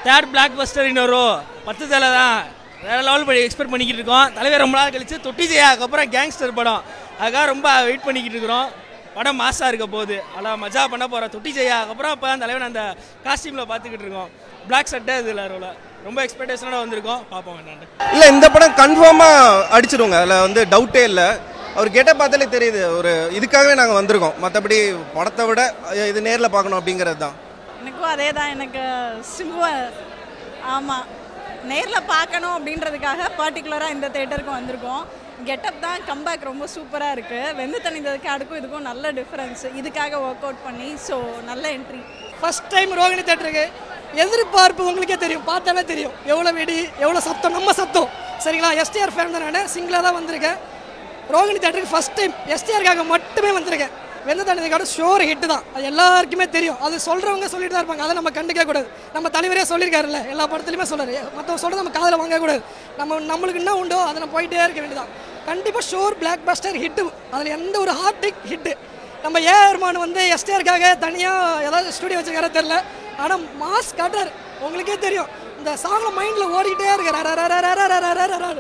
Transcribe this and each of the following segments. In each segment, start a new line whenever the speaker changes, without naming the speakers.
third black Bastar இன்னொரு பத்து தலை தான் வேற லெவல் படி எக்ஸ்பெக்ட் பண்ணிக்கிட்டு இருக்கோம் தலைவர் ரொம்ப நாள் கழிச்சு தொட்டி ஜெயாக்கு அப்புறம் கேங்ஸ்டர் படம் அதுக்காக ரொம்ப வெயிட் பண்ணிக்கிட்டு இருக்கிறோம் படம் மாசா இருக்க போகுது அதான் மஜா பண்ண போகிறோம் தொட்டி ஜெயாக்கு அப்புறம் இப்போ தான் தலைவன் அந்த காஸ்டியூமில் பார்த்துக்கிட்டு இருக்கோம் பிளாக் சட்டை இதில் ரோல ரொம்ப எக்ஸ்பெக்டேஷனோட வந்திருக்கோம் பார்ப்போம் என்னன்னு
இல்லை இந்த படம் கன்ஃபார்மாக அடிச்சிடுவோங்க அதில் வந்து டவுட்டே இல்லை அவர் கெட்ட பார்த்தாலே தெரியுது ஒரு இதுக்காகவே நாங்கள் வந்திருக்கோம் மற்றபடி படத்தை விட இது நேரில் பார்க்கணும் அப்படிங்கிறது தான்
எனக்கும் அதே தான் எனக்கு சிம்புவ ஆமாம் நேரில் பார்க்கணும் அப்படின்றதுக்காக பர்டிகுலராக இந்த தேட்டருக்கு வந்திருக்கோம் கெட்டப் தான் கம்பேக் ரொம்ப சூப்பராக இருக்குது வெந்து தணிந்ததுக்கு அதுக்கும் இதுக்கும் நல்ல டிஃப்ரென்ஸ் இதுக்காக ஒர்க் அவுட் பண்ணி ஸோ நல்ல என்ட்ரி
ஃபர்ஸ்ட் டைம் ரோகிணி தேட்டருக்கு எதிர்பார்ப்பு உங்களுக்கே தெரியும் பார்த்தாலே தெரியும் எவ்வளோ வெடி எவ்வளோ சத்தம் நம்ம சத்தம் சரிங்களா எஸ்டிஆர் ஃபேன் தான் நான் சிங்கிளாக தான் வந்திருக்கேன் ரோகிணி தேட்டருக்கு ஃபர்ஸ்ட் டைம் எஸ்டிஆருக்காக மட்டுமே வந்திருக்கேன் வெந்த தண்டனைக்கான ஷோர் ஹிட் தான் அது எல்லாருக்குமே தெரியும் அது சொல்கிறவங்க சொல்லிட்டு தான் இருப்பாங்க அதை நம்ம கண்டுக்க கூடாது நம்ம தலைவரே சொல்லியிருக்காருல்ல எல்லா படத்துலையுமே சொல்றாரு மற்றவங்க சொல்கிறது நம்ம காதில் வாங்கக்கூடாது நம்ம நம்மளுக்கு என்ன உண்டோ அதை நம்ம போயிட்டே இருக்க வேண்டியதான் கண்டிப்பாக ஷோர் பிளாக் பஸ்டர் ஹிட்டு அதில் எந்த ஒரு ஹார்டிக் ஹிட்டு நம்ம ஏ அர்மான் வந்து எஸ்டிஆருக்காக தனியாக ஏதாவது ஸ்டுடியோ வச்சுருக்காரோ தெரில ஆனால் மாஸ் காட்டுறாரு உங்களுக்கே தெரியும் இந்த சாங்கில் மைண்டில் ஓடிக்கிட்டே இருக்காரு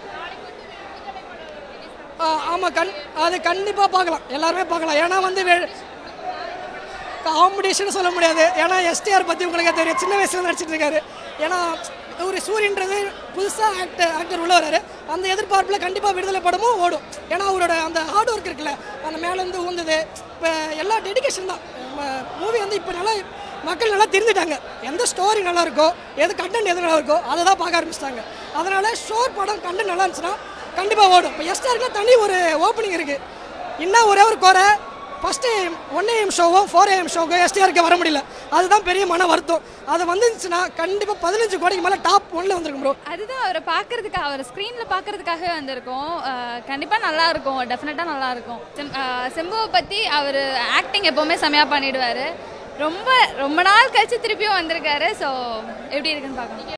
ஆமாம் கண் அது கண்டிப்பாக பார்க்கலாம் எல்லாருமே பார்க்கலாம் ஏன்னா வந்து காம்படிஷன் சொல்ல முடியாது ஏன்னா எஸ்டிஆர் பற்றி உங்களுக்கே தெரியும் சின்ன வயசுல நடிச்சிட்டு இருக்காரு ஏன்னா ஒரு சூரியன்றது புதுசாக ஆக்டர் ஆக்டர் உள்ள வராரு அந்த எதிர்பார்ப்பில் கண்டிப்பாக விடுதலை படமும் ஓடும் ஏன்னா அவரோட அந்த ஹார்ட் ஒர்க் இருக்குல்ல அந்த மேலேருந்து ஊந்தது இப்போ எல்லா டெடிகேஷன் தான் மூவி வந்து இப்போ நல்லா மக்கள் நல்லா தெரிஞ்சுட்டாங்க எந்த ஸ்டோரி நல்லா இருக்கோ எது கண்டென்ட் எது நல்லா இருக்கோ அதை தான் பார்க்க ஆரம்பிச்சிட்டாங்க அதனால ஷோர் படம் கண்டென்ட் நல்லா இருந்துச்சுன்னா கண்டிப்பாக ஓடும் இப்போ எஸ்டாருக்கு தனி ஒரு ஓப்பனிங் இருக்குது இன்னும் ஒரே ஒரு குறை ஃபஸ்ட்டு ஒன் ஏஎம் ஷோவும் ஃபோர் ஏஎம் ஷோக்கும் எஸ்டிஆருக்கு வர முடியல அதுதான் பெரிய மன வருத்தம் அது வந்துருந்துச்சுன்னா கண்டிப்பாக பதினஞ்சு கோடிக்கு மேலே டாப் ஒன்ல வந்திருக்கும் ப்ரோ
அதுதான் அவரை பார்க்கறதுக்காக அவர் ஸ்க்ரீனில் பார்க்கறதுக்காகவே வந்திருக்கோம் கண்டிப்பாக நல்லா இருக்கும் டெஃபினட்டாக நல்லா இருக்கும் செம்- அஹ் செம்புவை பற்றி அவர் ஆக்டிங் எப்போவுமே செமையாக பண்ணிடுவார் ரொம்ப ரொம்ப நாள் கழிச்சு திருப்பியும் வந்திருக்காரு ஸோ எப்படி இருக்குன்னு பார்க்கணும்